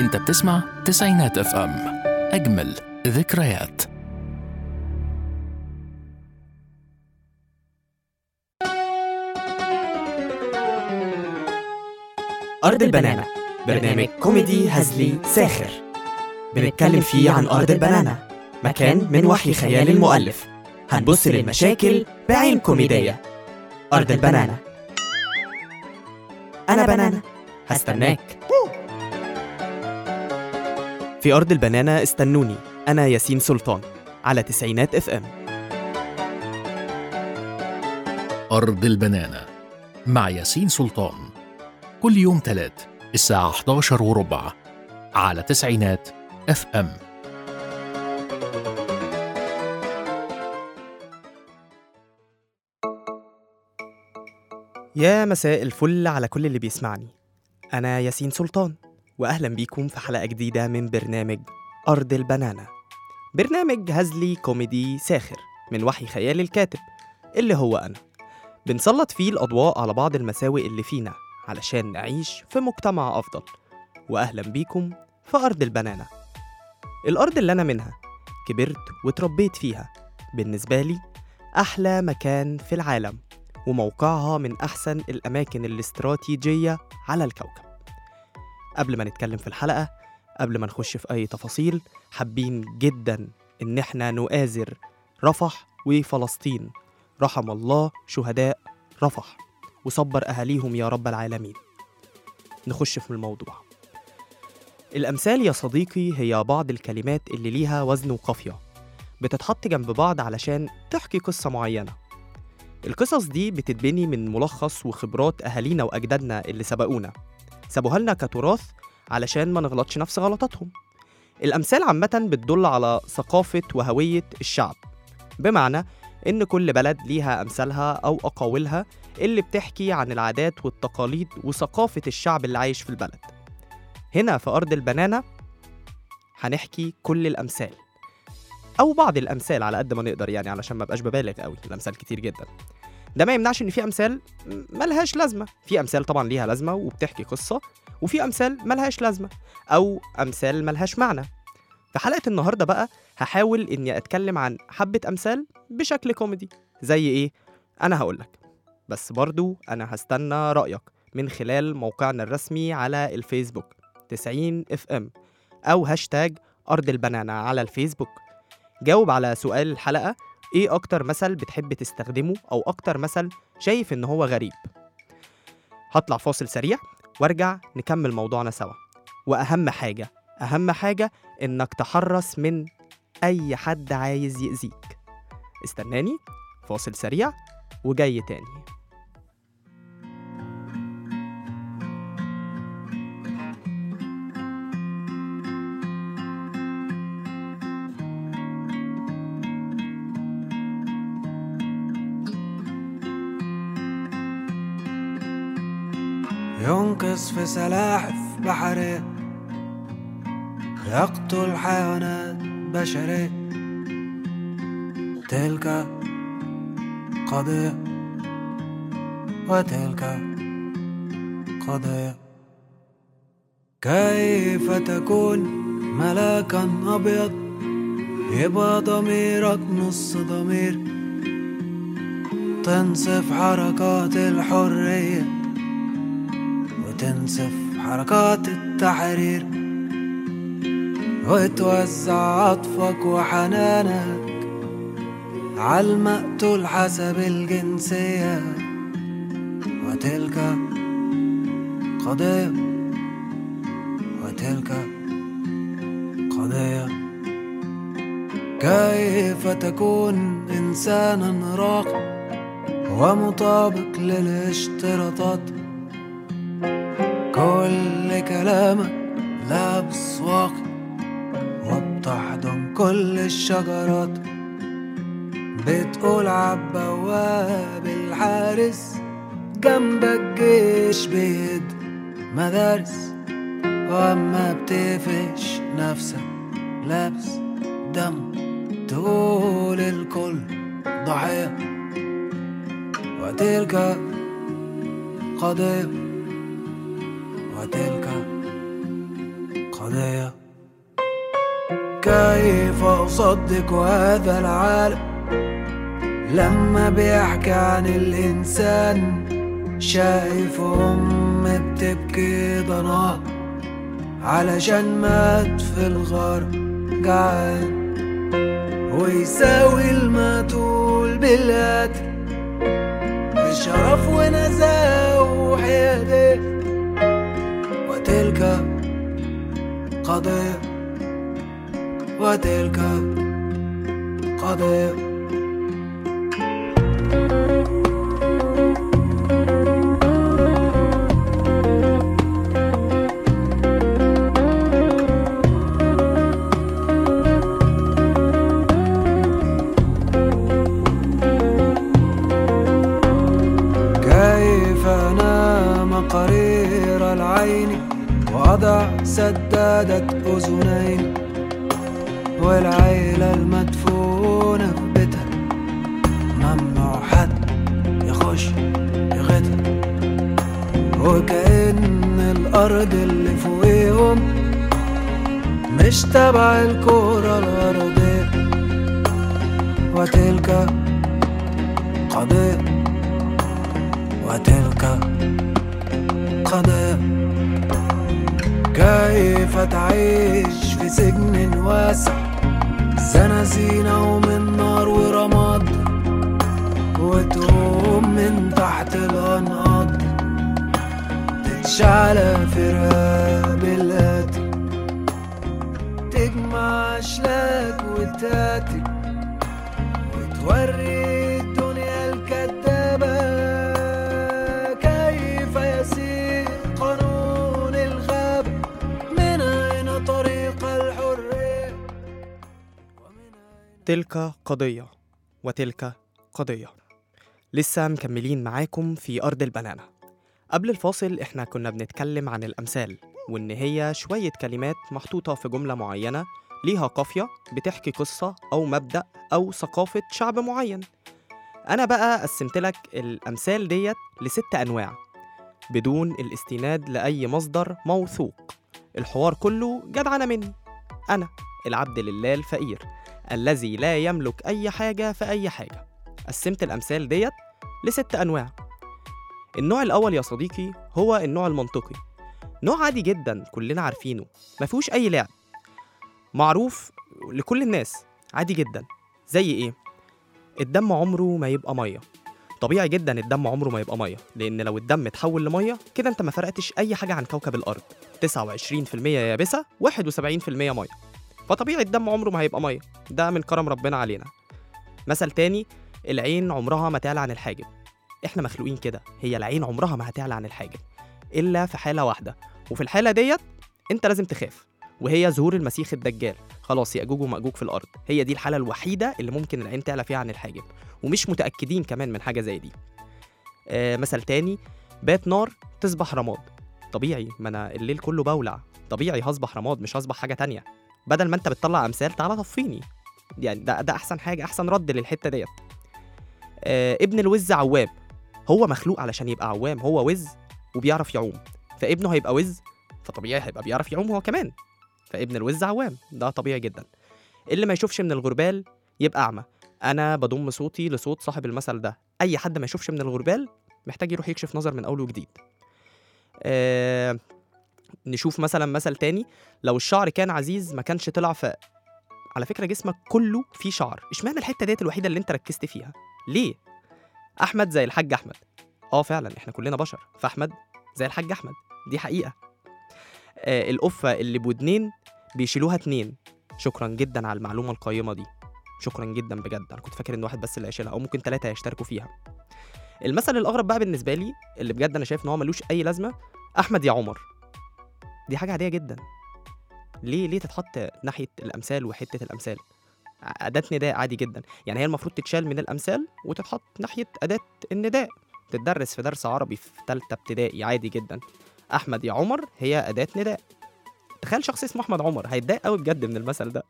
انت بتسمع تسعينات اف ام اجمل ذكريات أرض البنانة برنامج كوميدي هزلي ساخر بنتكلم فيه عن أرض البنانة مكان من وحي خيال المؤلف هنبص للمشاكل بعين كوميدية أرض البنانة أنا بنانة هستناك في أرض البنانة استنوني أنا ياسين سلطان على تسعينات اف ام أرض البنانة مع ياسين سلطان كل يوم تلات الساعة 11 وربع على تسعينات اف ام يا مساء الفل على كل اللي بيسمعني أنا ياسين سلطان وأهلا بيكم في حلقة جديدة من برنامج أرض البنانة برنامج هزلي كوميدي ساخر من وحي خيال الكاتب اللي هو أنا بنسلط فيه الأضواء على بعض المساوئ اللي فينا علشان نعيش في مجتمع أفضل وأهلا بيكم في أرض البنانة الأرض اللي أنا منها كبرت وتربيت فيها بالنسبة لي أحلى مكان في العالم وموقعها من أحسن الأماكن الاستراتيجية على الكوكب قبل ما نتكلم في الحلقة قبل ما نخش في أي تفاصيل حابين جدا إن احنا نؤازر رفح وفلسطين رحم الله شهداء رفح وصبر أهاليهم يا رب العالمين نخش في الموضوع الأمثال يا صديقي هي بعض الكلمات اللي ليها وزن وقافية بتتحط جنب بعض علشان تحكي قصة معينة القصص دي بتتبني من ملخص وخبرات أهالينا وأجدادنا اللي سبقونا سابوها لنا كتراث علشان ما نغلطش نفس غلطاتهم الأمثال عامة بتدل على ثقافة وهوية الشعب بمعنى إن كل بلد ليها أمثالها أو أقاويلها اللي بتحكي عن العادات والتقاليد وثقافة الشعب اللي عايش في البلد هنا في أرض البنانة هنحكي كل الأمثال أو بعض الأمثال على قد ما نقدر يعني علشان ما بقاش ببالغ قوي الأمثال كتير جدا ده ما يمنعش إن في أمثال م- ملهاش لازمة في أمثال طبعا ليها لازمة وبتحكي قصة وفي أمثال ملهاش لازمة أو أمثال ملهاش معنى في حلقة النهاردة بقى هحاول إني أتكلم عن حبة أمثال بشكل كوميدي زي إيه؟ أنا هقولك بس برضو أنا هستنى رأيك من خلال موقعنا الرسمي على الفيسبوك 90 اف ام أو هاشتاج أرض البنانة على الفيسبوك جاوب على سؤال الحلقة إيه أكتر مثل بتحب تستخدمه أو أكتر مثل شايف إن هو غريب هطلع فاصل سريع وارجع نكمل موضوعنا سوا وأهم حاجة أهم حاجة إنك تحرص من أي حد عايز يأذيك استناني فاصل سريع وجاي تاني ينقص في سلاحف بحرية يقتل حيوانات بشرية تلك قضية وتلك قضية كيف تكون ملاكا أبيض يبقى ضميرك نص ضمير تنصف حركات الحريه وتنسف حركات التحرير وتوزع عطفك وحنانك عالمقتول حسب الجنسية وتلك قضية وتلك قضية كيف تكون إنسانا راقي ومطابق للاشتراطات كل كلامك لابس واقي وبتحضن كل الشجرات بتقول عالبواب الحارس جنبك جيش بيد مدارس واما بتقفش نفسك لابس دم تقول الكل ضحية وتلك قضية وتلك قضية كيف أصدق هذا العالم لما بيحكي عن الإنسان شايف أم بتبكي ضناها علشان مات في الغار جعان ويساوي المقتول بالقتل بشرف ونزاهة وحيادية وتلك قضية وتلك قضية كيف أنام قرير العين وأضع سدادة أذنين والعيلة المدفونة في بيتها ممنوع حد يخش يغتها وكأن الأرض اللي فوقيهم مش تبع الكرة الأرضية وتلك قضية وتلك قضية كيف تعيش في سجن واسع زنازينة ومن نار ورماد وتقوم من تحت الأنقاض تتشعل في رقاب القاتل تجمع أشلاك وتاتي وتوري الدنيا الكدابة كيف يسير قانون الغابة من أين طريق الحرية ومن أين تلك قضية وتلك قضية لسه مكملين معاكم في أرض البنانة قبل الفاصل إحنا كنا بنتكلم عن الأمثال وإن هي شوية كلمات محطوطة في جملة معينة ليها قافية بتحكي قصة أو مبدأ أو ثقافة شعب معين أنا بقى قسمت لك الأمثال ديت لست أنواع بدون الاستناد لأي مصدر موثوق الحوار كله جدعنة مني أنا العبد لله الفقير الذي لا يملك أي حاجة في أي حاجة قسمت الأمثال ديت لست أنواع النوع الأول يا صديقي هو النوع المنطقي نوع عادي جدا كلنا عارفينه ما فيهوش أي لعب معروف لكل الناس عادي جدا زي إيه؟ الدم عمره ما يبقى مية طبيعي جدا الدم عمره ما يبقى مية لأن لو الدم اتحول لمية كده أنت ما فرقتش أي حاجة عن كوكب الأرض 29% يابسة 71% مية فطبيعي الدم عمره ما هيبقى مية ده من كرم ربنا علينا مثل تاني العين عمرها ما تعلى عن الحاجب احنا مخلوقين كده هي العين عمرها ما هتعلى عن الحاجب الا في حاله واحده وفي الحاله ديت انت لازم تخاف وهي ظهور المسيح الدجال خلاص ياجوج وماجوج في الارض هي دي الحاله الوحيده اللي ممكن العين تعلى فيها عن الحاجب ومش متاكدين كمان من حاجه زي دي آه مثل تاني بات نار تصبح رماد طبيعي ما انا الليل كله بولع طبيعي هصبح رماد مش هصبح حاجه تانية بدل ما انت بتطلع امثال تعالى طفيني يعني ده ده احسن حاجه احسن رد للحته ديت آه ابن الوز عوام هو مخلوق علشان يبقى عوام هو وز وبيعرف يعوم فابنه هيبقى وز فطبيعي هيبقى بيعرف يعوم هو كمان فابن الوز عوام ده طبيعي جدا اللي ما يشوفش من الغربال يبقى اعمى انا بضم صوتي لصوت صاحب المثل ده اي حد ما يشوفش من الغربال محتاج يروح يكشف نظر من اول وجديد آه نشوف مثلا مثل تاني لو الشعر كان عزيز ما كانش طلع في على فكره جسمك كله فيه شعر اشمعنى الحته ديت الوحيده اللي انت ركزت فيها ليه احمد زي الحاج احمد اه فعلا احنا كلنا بشر فاحمد زي الحاج احمد دي حقيقه آه القفه اللي بودنين بيشيلوها اتنين شكرا جدا على المعلومه القيمه دي شكرا جدا بجد انا كنت فاكر ان واحد بس اللي هيشيلها او ممكن ثلاثه هيشتركوا فيها المثل الاغرب بقى بالنسبه لي اللي بجد انا شايف ان هو ملوش اي لازمه احمد يا عمر دي حاجه عاديه جدا ليه ليه تتحط ناحيه الامثال وحته الامثال اداه نداء عادي جدا يعني هي المفروض تتشال من الامثال وتتحط ناحيه اداه النداء تتدرس في درس عربي في ثالثه ابتدائي عادي جدا احمد يا عمر هي اداه نداء تخيل شخص اسمه احمد عمر هيتضايق قوي بجد من المثل ده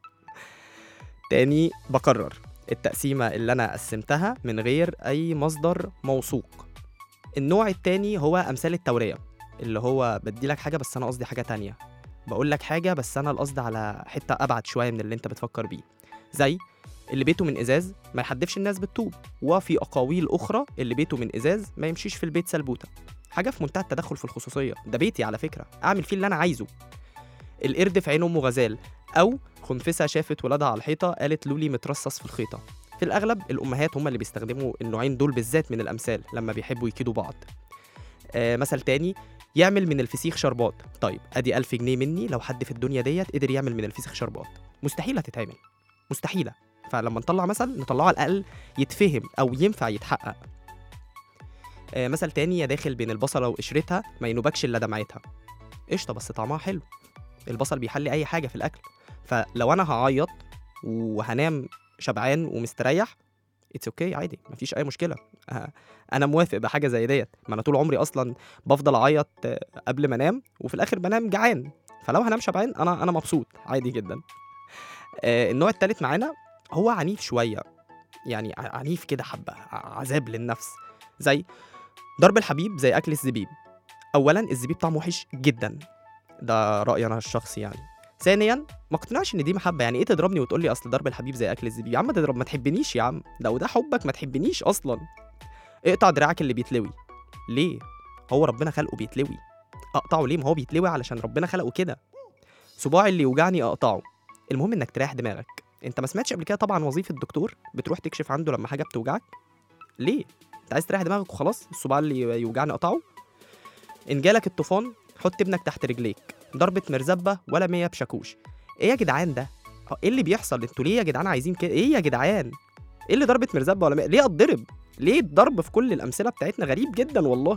تاني بكرر التقسيمه اللي انا قسمتها من غير اي مصدر موثوق النوع التاني هو امثال التوريه اللي هو بدي لك حاجه بس انا قصدي حاجه تانية بقول لك حاجه بس انا القصد على حته ابعد شويه من اللي انت بتفكر بيه زي اللي بيته من ازاز ما يحدفش الناس بالطوب وفي اقاويل اخرى اللي بيته من ازاز ما يمشيش في البيت سلبوته حاجه في منتهى التدخل في الخصوصيه ده بيتي على فكره اعمل فيه اللي انا عايزه القرد في عين امه غزال او خنفسه شافت ولادها على الحيطه قالت لولي مترصص في الخيطه في الاغلب الامهات هم اللي بيستخدموا النوعين دول بالذات من الامثال لما بيحبوا يكيدوا بعض آه مثل تاني يعمل من الفسيخ شربات طيب ادي ألف جنيه مني لو حد في الدنيا ديت قدر يعمل من الفسيخ شربات مستحيل هتتعمل مستحيله فلما نطلع مثل نطلعه على الاقل يتفهم او ينفع يتحقق آه مثل تاني يا داخل بين البصله وقشرتها ما ينوبكش الا دمعتها قشطه بس طعمها حلو البصل بيحلي اي حاجه في الاكل فلو انا هعيط وهنام شبعان ومستريح اتس اوكي okay, عادي مفيش اي مشكله آه، انا موافق بحاجه زي ديت ما انا طول عمري اصلا بفضل اعيط آه، قبل ما انام وفي الاخر بنام جعان فلو هنام شبعان انا انا مبسوط عادي جدا آه، النوع التالت معانا هو عنيف شويه يعني ع- عنيف كده حبه ع- عذاب للنفس زي ضرب الحبيب زي اكل الزبيب اولا الزبيب طعمه وحش جدا ده رايي انا الشخصي يعني ثانيا ما اقتنعش ان دي محبه يعني ايه تضربني وتقول لي اصل ضرب الحبيب زي اكل الزبيب يا عم تضرب ما تحبنيش يا عم لو ده حبك ما تحبنيش اصلا اقطع دراعك اللي بيتلوي ليه هو ربنا خلقه بيتلوي اقطعه ليه ما هو بيتلوي علشان ربنا خلقه كده صباعي اللي يوجعني اقطعه المهم انك تريح دماغك انت ما سمعتش قبل كده طبعا وظيفه الدكتور بتروح تكشف عنده لما حاجه بتوجعك ليه انت عايز تريح دماغك وخلاص الصباع اللي يوجعني اقطعه ان جالك الطوفان حط ابنك تحت رجليك ضربة مرزبة ولا مية بشاكوش ايه يا جدعان ده اه، ايه اللي بيحصل انتوا ليه يا جدعان عايزين كده ايه يا جدعان ايه اللي ضربة مرزبة ولا مية ليه اتضرب ليه الضرب في كل الامثله بتاعتنا غريب جدا والله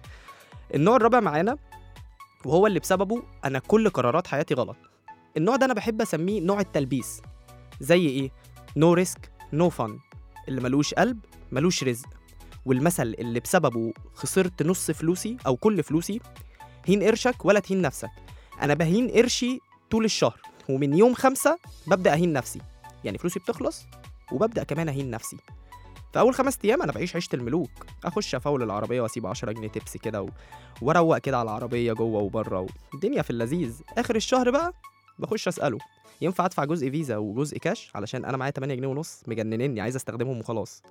النوع الرابع معانا وهو اللي بسببه انا كل قرارات حياتي غلط النوع ده انا بحب اسميه نوع التلبيس زي ايه نو ريسك نو فن اللي ملوش قلب ملوش رزق والمثل اللي بسببه خسرت نص فلوسي او كل فلوسي هين قرشك ولا تهين نفسك انا بهين قرشي طول الشهر ومن يوم خمسة ببدأ أهين نفسي يعني فلوسي بتخلص وببدأ كمان أهين نفسي في أول خمس أيام أنا بعيش عيشة الملوك أخش أفول العربية وأسيب 10 جنيه تبس كده و... وأروق كده على العربية جوه وبره الدنيا في اللذيذ آخر الشهر بقى بخش أسأله ينفع أدفع جزء فيزا وجزء كاش علشان أنا معايا 8 جنيه ونص مجننني عايز أستخدمهم وخلاص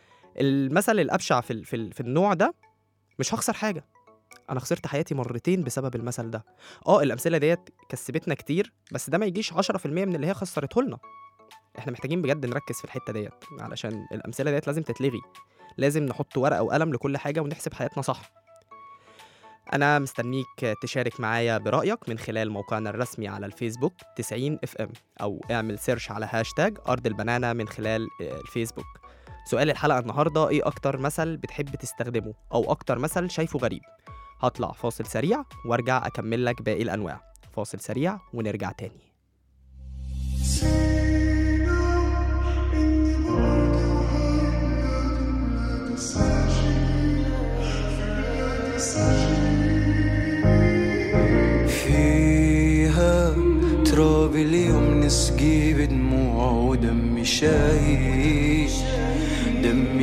المثل الأبشع في ال... في, ال... في النوع ده مش هخسر حاجة انا خسرت حياتي مرتين بسبب المثل ده اه الامثله ديت كسبتنا كتير بس ده ما يجيش 10% من اللي هي خسرته لنا احنا محتاجين بجد نركز في الحته ديت علشان الامثله ديت لازم تتلغي لازم نحط ورقه وقلم لكل حاجه ونحسب حياتنا صح انا مستنيك تشارك معايا برايك من خلال موقعنا الرسمي على الفيسبوك 90 اف ام او اعمل سيرش على هاشتاج ارض البنانه من خلال آه، الفيسبوك سؤال الحلقه النهارده ايه اكتر مثل بتحب تستخدمه او اكتر مثل شايفه غريب هطلع فاصل سريع وارجع اكمل لك باقي الانواع فاصل سريع ونرجع تاني فيها تراب اليوم نسقي بدموع ودم شهيد دم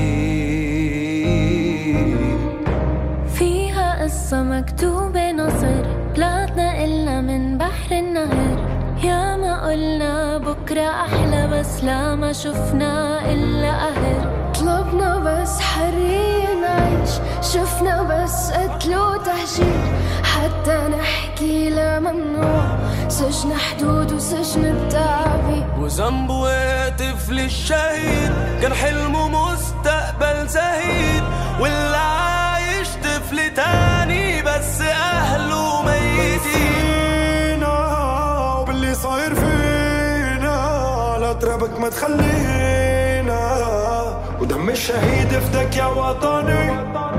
شهيد فيها قصة مكتوبة نصر طلعتنا إلا من بحر النهر يا ما قلنا بكرة أحلى بس لا ما شفنا إلا قهر طلبنا بس حرية نعيش شفنا بس قتل وتهجير حتى نحكي لا ممنوع سجن حدود وسجن التعبير وذنبه يا طفل الشهيد كان حلمه مستقبل زهيد واللي عايش طفل تاني بس اهله ميتين وباللي صاير فينا لا ترابك ما تخلينا ودم الشهيد فدك يا وطني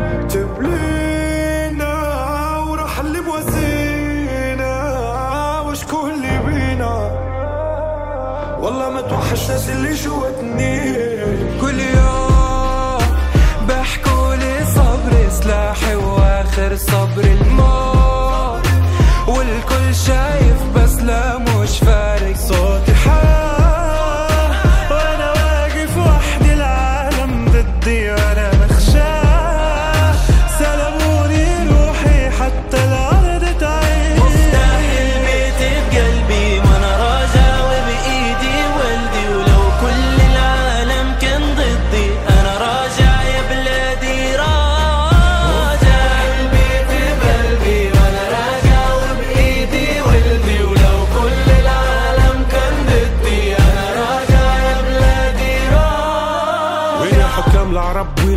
تبلينا وراح اللي بوزينا وشكون اللي بينا والله ما توحش ناس اللي جواتني كل يوم بحكوا لي صبر سلاحي واخر صبر الموت والكل شايف بس لا مش فارق صوتي حار وانا واقف وحدي العالم ضدي وانا مخشاه سلبوني روحي حتى الارض تعيش مستحيل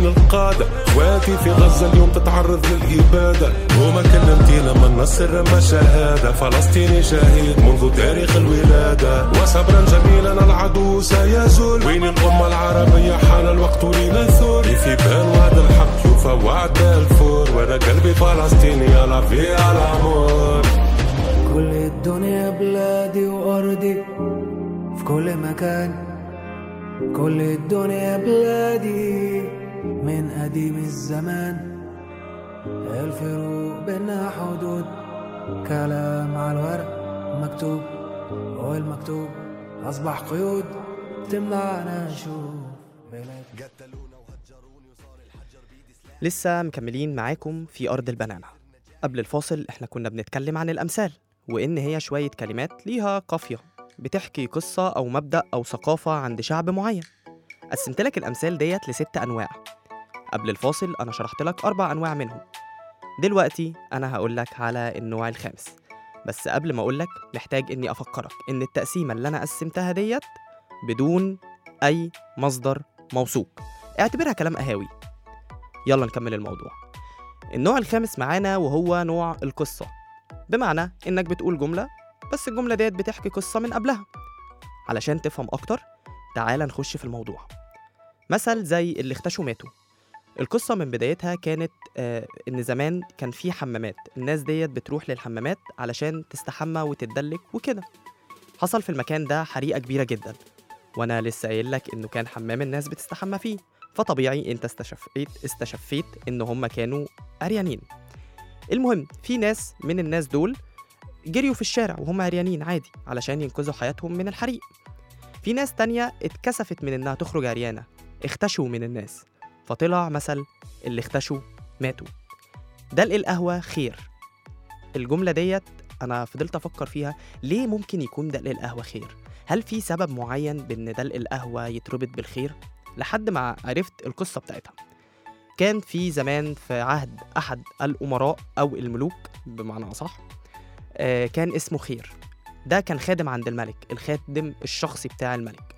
مين القادة اخواتي في غزة اليوم تتعرض للإبادة وما كلمتينا من النصر ما شهادة فلسطيني شهيد منذ تاريخ الولادة وصبرا جميلا العدو سيزول وين الأمة العربية حان الوقت لنثور في بال وعد الحق يوفى وعد بالفور وانا قلبي فلسطيني يلا في الامور كل الدنيا بلادي وأرضي في كل مكان كل الدنيا بلادي من قديم الزمان الفروق بينا حدود كلام على الورق مكتوب والمكتوب أصبح قيود تمنعنا نشوف بلاد لسه مكملين معاكم في أرض البنانة قبل الفاصل احنا كنا بنتكلم عن الأمثال وإن هي شوية كلمات ليها قافية بتحكي قصة أو مبدأ أو ثقافة عند شعب معين قسمت لك الأمثال ديت لست أنواع قبل الفاصل أنا شرحت لك أربع أنواع منهم دلوقتي أنا هقول لك على النوع الخامس بس قبل ما أقول لك محتاج إني أفكرك إن التقسيمة اللي أنا قسمتها ديت بدون أي مصدر موثوق اعتبرها كلام قهاوي يلا نكمل الموضوع النوع الخامس معانا وهو نوع القصة بمعنى إنك بتقول جملة بس الجملة ديت بتحكي قصة من قبلها علشان تفهم أكتر تعال نخش في الموضوع مثل زي اللي اختشوا ماتوا القصة من بدايتها كانت آه إن زمان كان في حمامات الناس ديت بتروح للحمامات علشان تستحمى وتتدلك وكده حصل في المكان ده حريقة كبيرة جدا وأنا لسه قايل لك إنه كان حمام الناس بتستحمى فيه فطبيعي انت استشفيت استشفيت ان هم كانوا عريانين المهم في ناس من الناس دول جريوا في الشارع وهم عريانين عادي علشان ينقذوا حياتهم من الحريق في ناس تانية اتكسفت من انها تخرج عريانة اختشوا من الناس فطلع مثل اللي اختشوا ماتوا دلق القهوة خير الجملة ديت أنا فضلت أفكر فيها ليه ممكن يكون دلق القهوة خير؟ هل في سبب معين بإن دلق القهوة يتربط بالخير؟ لحد ما عرفت القصة بتاعتها كان في زمان في عهد أحد الأمراء أو الملوك بمعنى أصح آه، كان اسمه خير ده كان خادم عند الملك الخادم الشخصي بتاع الملك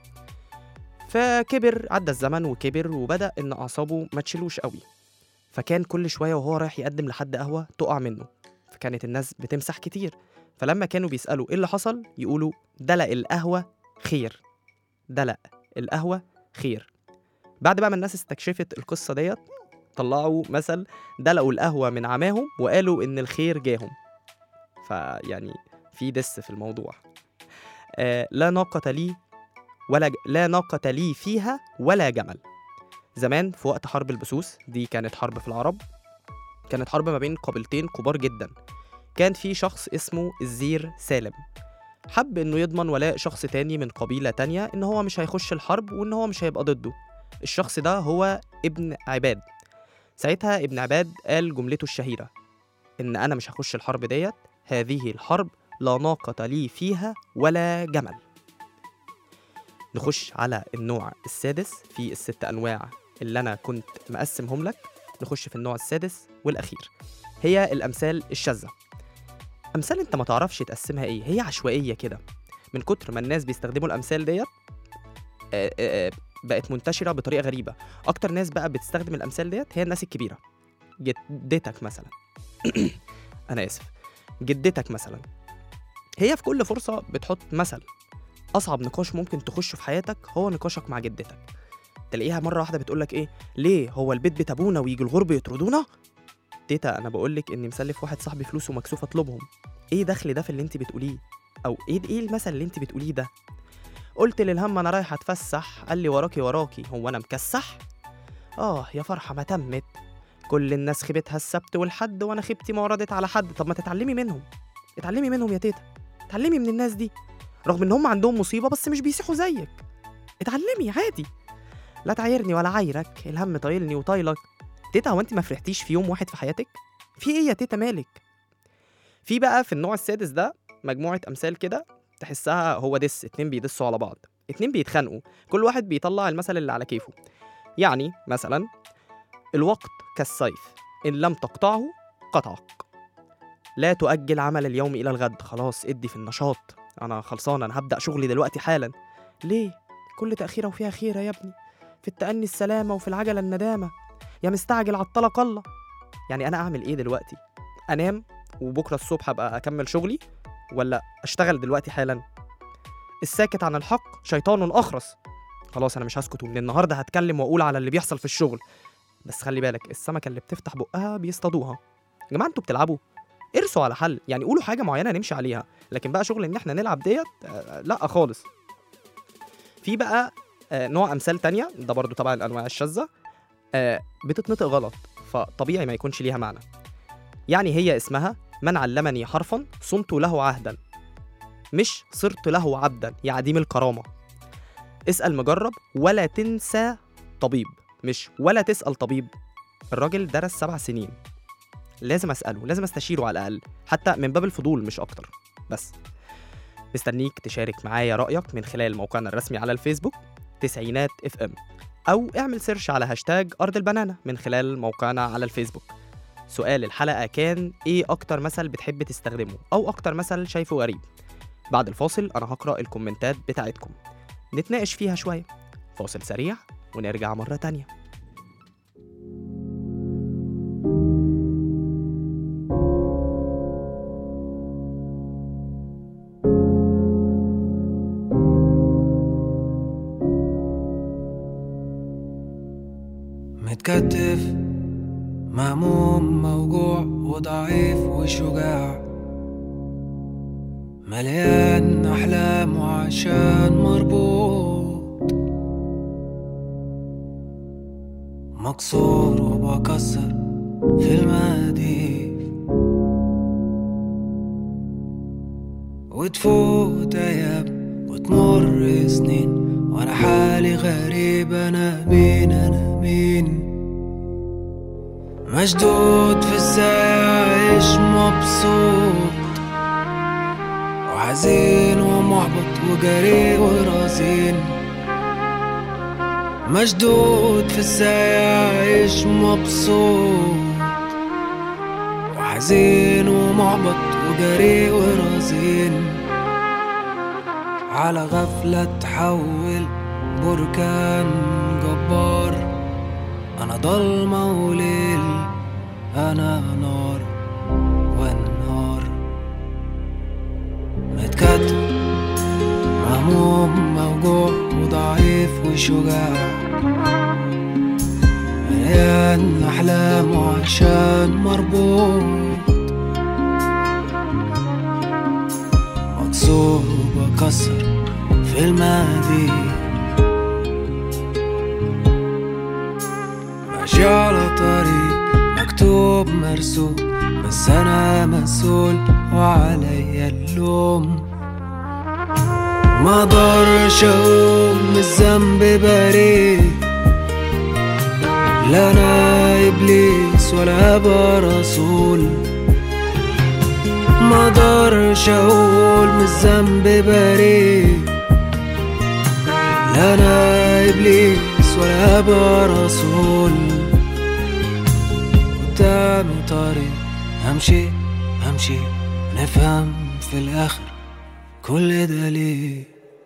فكبر عدى الزمن وكبر وبدأ إن أعصابه ما تشيلوش قوي فكان كل شوية وهو رايح يقدم لحد قهوة تقع منه فكانت الناس بتمسح كتير فلما كانوا بيسألوا إيه اللي حصل يقولوا دلق القهوة خير دلق القهوة خير بعد بقى ما الناس استكشفت القصة ديت طلعوا مثل دلقوا القهوة من عماهم وقالوا إن الخير جاهم فيعني في دس في الموضوع آه لا ناقة لي ولا ج... لا ناقة لي فيها ولا جمل زمان في وقت حرب البسوس دي كانت حرب في العرب كانت حرب ما بين قبيلتين كبار جدا كان في شخص اسمه الزير سالم حب انه يضمن ولاء شخص تاني من قبيلة تانية ان هو مش هيخش الحرب وان هو مش هيبقى ضده الشخص ده هو ابن عباد ساعتها ابن عباد قال جملته الشهيرة إن أنا مش هخش الحرب ديت هذه الحرب لا ناقة لي فيها ولا جمل نخش على النوع السادس في الست أنواع اللي أنا كنت مقسمهم لك نخش في النوع السادس والأخير هي الأمثال الشاذة أمثال أنت ما تعرفش تقسمها إيه هي عشوائية كده من كتر ما الناس بيستخدموا الأمثال ديت آه، آه، آه، بقت منتشرة بطريقة غريبة أكتر ناس بقى بتستخدم الأمثال ديت هي الناس الكبيرة جدتك مثلا أنا آسف جدتك مثلا هي في كل فرصة بتحط مثل أصعب نقاش ممكن تخشه في حياتك هو نقاشك مع جدتك تلاقيها مرة واحدة بتقولك إيه ليه هو البيت بيت أبونا ويجي الغرب يطردونا تيتا أنا بقولك إني مسلف واحد صاحبي فلوس ومكسوف أطلبهم إيه دخل ده في اللي أنت بتقوليه أو إيه إيه المثل اللي أنت بتقوليه ده قلت للهم انا رايح اتفسح قال لي وراكي وراكي هو انا مكسح اه يا فرحه ما تمت كل الناس خيبتها السبت والحد وانا خيبتي ما وردت على حد طب ما تتعلمي منهم اتعلمي منهم يا تيتا اتعلمي من الناس دي رغم ان هم عندهم مصيبه بس مش بيسيحوا زيك اتعلمي عادي لا تعايرني ولا عايرك الهم طايلني وطايلك تيتا هو انت ما فرحتيش في يوم واحد في حياتك في ايه يا تيتا مالك في بقى في النوع السادس ده مجموعه امثال كده تحسها هو دس اتنين بيدسوا على بعض اتنين بيتخانقوا كل واحد بيطلع المثل اللي على كيفه يعني مثلا الوقت كالسيف إن لم تقطعه قطعك لا تؤجل عمل اليوم إلى الغد خلاص ادي في النشاط أنا خلصان أنا هبدأ شغلي دلوقتي حالا ليه؟ كل تأخيرة وفيها خيرة يا ابني في التأني السلامة وفي العجلة الندامة يا مستعجل عطلك الله يعني انا اعمل ايه دلوقتي انام وبكره الصبح ابقى اكمل شغلي ولا اشتغل دلوقتي حالا الساكت عن الحق شيطان اخرس خلاص انا مش هسكت ومن النهارده هتكلم واقول على اللي بيحصل في الشغل بس خلي بالك السمكه اللي بتفتح بقها بيصطادوها يا جماعه انتوا بتلعبوا ارسوا على حل يعني قولوا حاجه معينه نمشي عليها لكن بقى شغل ان احنا نلعب ديت آه، لا خالص في بقى آه، نوع امثال تانية ده برضو طبعا الانواع الشاذه آه، بتتنطق غلط فطبيعي ما يكونش ليها معنى يعني هي اسمها من علمني حرفا صنت له عهدا مش صرت له عبدا يا عديم الكرامه اسال مجرب ولا تنسى طبيب مش ولا تسال طبيب الراجل درس سبع سنين لازم اساله لازم استشيره على الاقل حتى من باب الفضول مش اكتر بس مستنيك تشارك معايا رايك من خلال موقعنا الرسمي على الفيسبوك تسعينات اف ام او اعمل سيرش على هاشتاج ارض البنانه من خلال موقعنا على الفيسبوك سؤال الحلقه كان ايه اكتر مثل بتحب تستخدمه او اكتر مثل شايفه غريب بعد الفاصل انا هقرا الكومنتات بتاعتكم نتناقش فيها شويه فاصل سريع ونرجع مره تانية متكتف مهموم موجوع وضعيف وشجاع مليان أحلام وعشان مربوط مكسور وبكسر في المقاديف وتفوت أيام وتمر سنين وأنا حالي غريب أنا مين أنا مين مشدود في الساعة عايش مبسوط وحزين ومحبط وجري ورزين مشدود في الساعة عايش مبسوط وحزين ومحبط وجري ورزين على غفلة تحول بركان جبار أنا ضلمة وليل أنا نار والنار متكتف مهموم موجوع وضعيف وشجاع مليان أحلام وعشان مربوط مكسور وبكسر في الماضي ماشي على طريق مكتوب مرسوم بس أنا مسؤول وعليا اللوم ما اقدرش اقوم من الذنب بريء لا انا ابليس ولا ابقى رسول ما اقدرش اقول من الذنب بريء لا انا ابليس ولا ابقى رسول قدامي طريق همشي همشي نفهم في الاخر كل ده ليه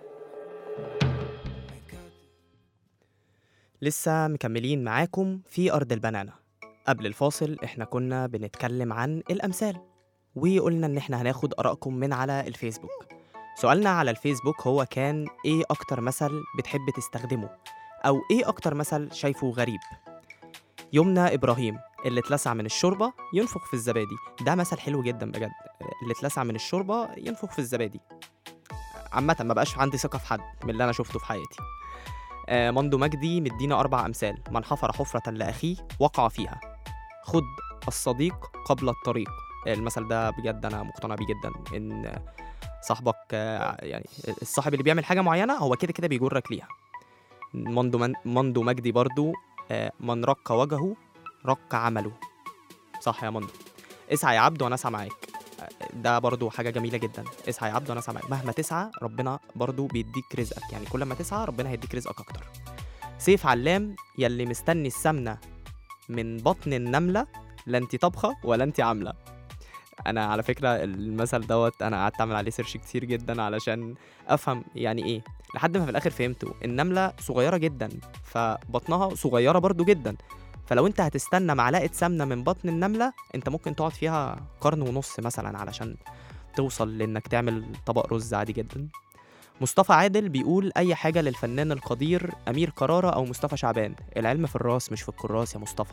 لسه مكملين معاكم في أرض البنانة قبل الفاصل احنا كنا بنتكلم عن الأمثال وقلنا إن احنا هناخد آرائكم من على الفيسبوك سؤالنا على الفيسبوك هو كان إيه أكتر مثل بتحب تستخدمه أو إيه أكتر مثل شايفه غريب يمنى إبراهيم اللي اتلسع من الشوربة ينفخ في الزبادي ده مثل حلو جدا بجد اللي اتلسع من الشوربة ينفخ في الزبادي عامة ما بقاش عندي ثقة في حد من اللي أنا شفته في حياتي آه، مندو مجدي مدينا أربع أمثال من حفر حفرة لأخيه وقع فيها خد الصديق قبل الطريق المثل ده بجد أنا مقتنع بيه جدا إن صاحبك آه، يعني الصاحب اللي بيعمل حاجة معينة هو كده كده بيجرك ليها مندو, من مندو مجدي برضو آه، من رق وجهه رق عمله صح يا مندو اسعى يا عبد وانا اسعى معاك آه، ده برضو حاجة جميلة جدا اسعى يا عبد وانا اسعى معاك مهما تسعى ربنا برضو بيديك رزقك يعني كل ما تسعى ربنا هيديك رزقك اكتر سيف علام يلي مستني السمنة من بطن النملة لا انت طبخة ولا انت عاملة انا على فكرة المثل دوت انا قعدت اعمل عليه سيرش كتير جدا علشان افهم يعني ايه لحد ما في الاخر فهمته النملة صغيرة جدا فبطنها صغيرة برضو جدا فلو انت هتستنى معلقه سمنه من بطن النمله انت ممكن تقعد فيها قرن ونص مثلا علشان توصل لانك تعمل طبق رز عادي جدا مصطفى عادل بيقول اي حاجه للفنان القدير امير كراره او مصطفى شعبان العلم في الراس مش في الكراس يا مصطفى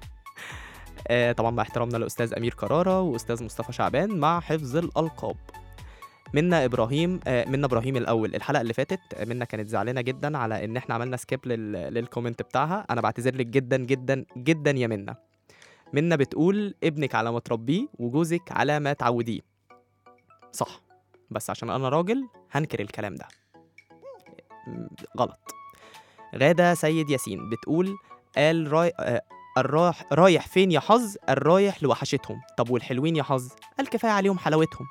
آه طبعا مع احترامنا لاستاذ امير كراره واستاذ مصطفى شعبان مع حفظ الالقاب منا ابراهيم آه منا ابراهيم الاول الحلقه اللي فاتت آه، منا كانت زعلانه جدا على ان احنا عملنا سكيب لل... للكومنت بتاعها انا بعتذر لك جدا جدا جدا يا منا منا بتقول ابنك على ما تربيه وجوزك على ما تعوديه صح بس عشان انا راجل هنكر الكلام ده م- غلط غادة سيد ياسين بتقول قال راي... آه، الراح... رايح فين يا حظ الرايح لوحشتهم طب والحلوين يا حظ قال كفايه عليهم حلاوتهم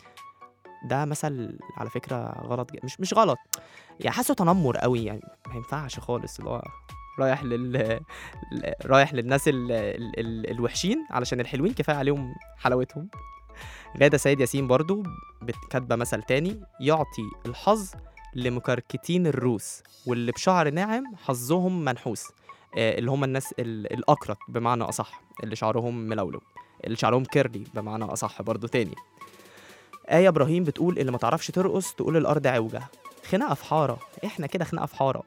ده مثل على فكره غلط جدا. مش مش غلط يعني حاسه تنمر قوي يعني ما ينفعش خالص اللي هو رايح لل ل- رايح للناس ال... ال... ال... الوحشين علشان الحلوين كفايه عليهم حلاوتهم غادة سيد ياسين برضو بت- كاتبه مثل تاني يعطي الحظ لمكركتين الروس واللي بشعر ناعم حظهم منحوس آه، اللي هم الناس ال- الأقرط بمعنى أصح اللي شعرهم ملولو اللي شعرهم كيرلي بمعنى أصح برضو تاني آية إبراهيم بتقول اللي ما تعرفش ترقص تقول الأرض عوجة خناقة في حارة إحنا كده خناقة في حارة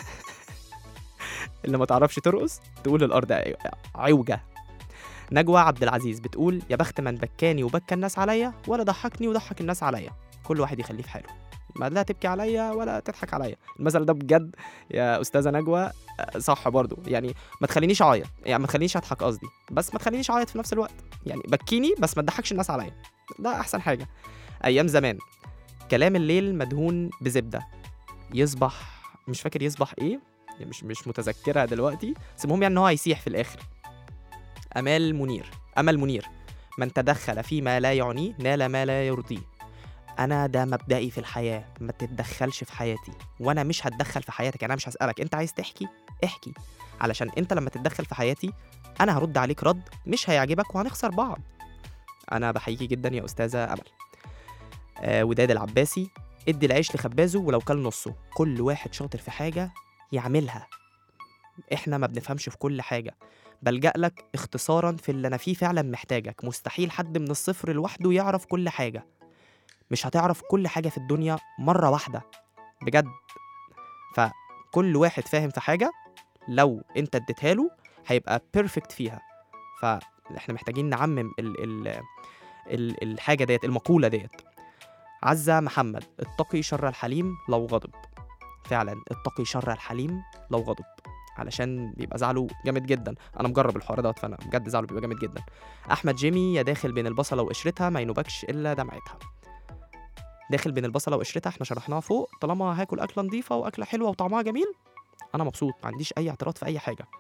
اللي ما تعرفش ترقص تقول الأرض عو- عوجة نجوى عبد العزيز بتقول يا بخت من بكاني وبكى الناس عليا ولا ضحكني وضحك الناس عليا كل واحد يخليه في حاله ما لا تبكي عليا ولا تضحك عليا المثل ده بجد يا استاذه نجوى آه، صح برضو يعني ما تخلينيش اعيط يعني ما تخلينيش اضحك قصدي بس ما تخلينيش اعيط في نفس الوقت يعني بكيني بس ما تضحكش الناس عليا ده احسن حاجه ايام زمان كلام الليل مدهون بزبده يصبح مش فاكر يصبح ايه يعني مش مش متذكرها دلوقتي بس المهم يعني ان هو هيسيح في الاخر امال منير امل منير من تدخل فيما لا يعنيه نال ما لا يرضيه انا ده مبدئي في الحياه ما تتدخلش في حياتي وانا مش هتدخل في حياتك يعني انا مش هسالك انت عايز تحكي احكي علشان انت لما تتدخل في حياتي انا هرد عليك رد مش هيعجبك وهنخسر بعض انا بحييكي جدا يا استاذه امل آه وداد العباسي ادي العيش لخبازه ولو كل نصه كل واحد شاطر في حاجه يعملها احنا ما بنفهمش في كل حاجه بلجأ لك اختصارا في اللي انا فيه فعلا محتاجك مستحيل حد من الصفر لوحده يعرف كل حاجه مش هتعرف كل حاجه في الدنيا مره واحده بجد فكل واحد فاهم في حاجه لو انت اديتها له هيبقى بيرفكت فيها فاحنا محتاجين نعمم ال ال ال الحاجه ديت المقوله ديت عزة محمد اتقي شر الحليم لو غضب فعلا اتقي شر الحليم لو غضب علشان بيبقى زعله جامد جدا انا مجرب الحوار دوت فانا بجد زعله بيبقى جامد جدا احمد جيمي يا داخل بين البصله وقشرتها ما ينوبكش الا دمعتها داخل بين البصله وقشرتها احنا شرحناها فوق طالما هاكل اكله نظيفه واكله حلوه وطعمها جميل انا مبسوط ما عنديش اي اعتراض في اي حاجه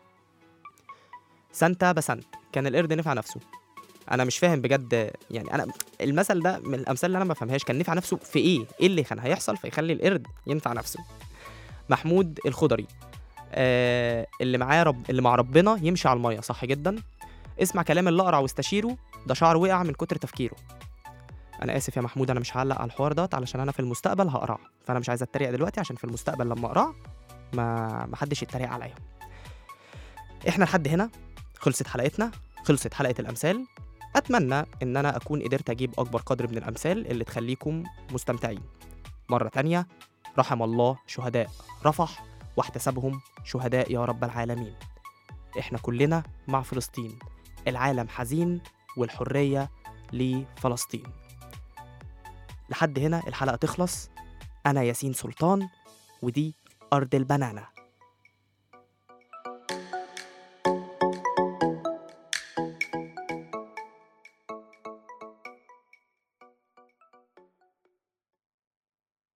سانتا بسنت كان القرد نفع نفسه انا مش فاهم بجد يعني انا المثل ده من الامثال اللي انا ما بفهمهاش كان نفع نفسه في ايه ايه اللي كان هيحصل فيخلي القرد ينفع نفسه محمود الخضري آه اللي معاه رب اللي مع ربنا يمشي على الميه صح جدا اسمع كلام اللي اقرع واستشيره ده شعر وقع من كتر تفكيره انا اسف يا محمود انا مش هعلق على الحوار ده علشان انا في المستقبل هقرع فانا مش عايز اتريق دلوقتي عشان في المستقبل لما اقرع ما ما حدش يتريق عليا احنا لحد هنا خلصت حلقتنا خلصت حلقه الامثال اتمنى ان انا اكون قدرت اجيب اكبر قدر من الامثال اللي تخليكم مستمتعين مره تانية رحم الله شهداء رفح واحتسبهم شهداء يا رب العالمين احنا كلنا مع فلسطين العالم حزين والحريه لفلسطين لحد هنا الحلقه تخلص انا ياسين سلطان ودي ارض البنانه